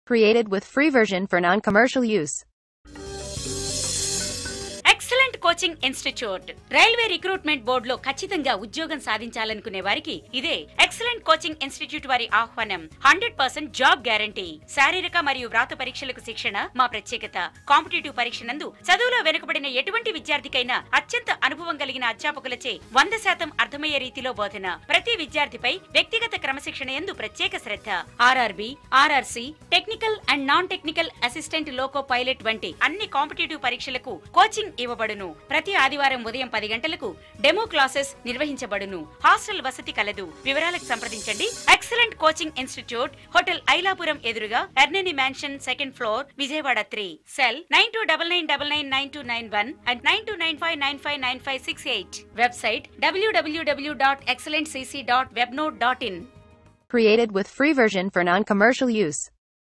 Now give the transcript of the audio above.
Created with free version for non-commercial use. Excellent coaching institute railway recruitment board లో ఖచ్చితంగా ఉద్యోగం సాధించాలనుకునే వారికి ఇదే ఎక్సలెంట్ కోచింగ్ ఇన్స్టిట్యూట్ వారి ఆహ్వానం హండ్రెడ్ పర్సెంట్ జాబ్ గ్యారంటీ శారీరక మరియు వ్రాత పరీక్షలకు శిక్షణ మా ప్రత్యేకత కాంపిటేటివ్ పరీక్ష నందు చదువులో వెనుకబడిన ఎటువంటి విద్యార్థికైనా అత్యంత అనుభవం కలిగిన అధ్యాపకులచే వంద శాతం అర్థమయ్యే రీతిలో బోధన ప్రతి విద్యార్థిపై వ్యక్తిగత క్రమశిక్షణ ఎందు ప్రత్యేక శ్రద్ధ RRB RRC technical and non technical assistant loco pilot వంటి అన్ని కాంపిటేటివ్ పరీక్షలకు కోచింగ్ ఇవ్వబడును ప్రతి ఆదివారం ఉదయం పది గంటలకు డెమో క్లాసెస్ నిర్వహించబడును హాస్టల్ వసతి కలదు వివరాలకు సంప్రదించండి excellent coaching institute hotel Ilapuram ఎదురుగా Erneni mansion second floor Vijayawada three cell nine two double nine double nine nine two nine one and nine two nine five nine five nine five six eight website డబ్ల్యూడబ్ల్యూడబ్ల్యూ dot excellent cc dot webnode dot in Created with free version for non-commercial use.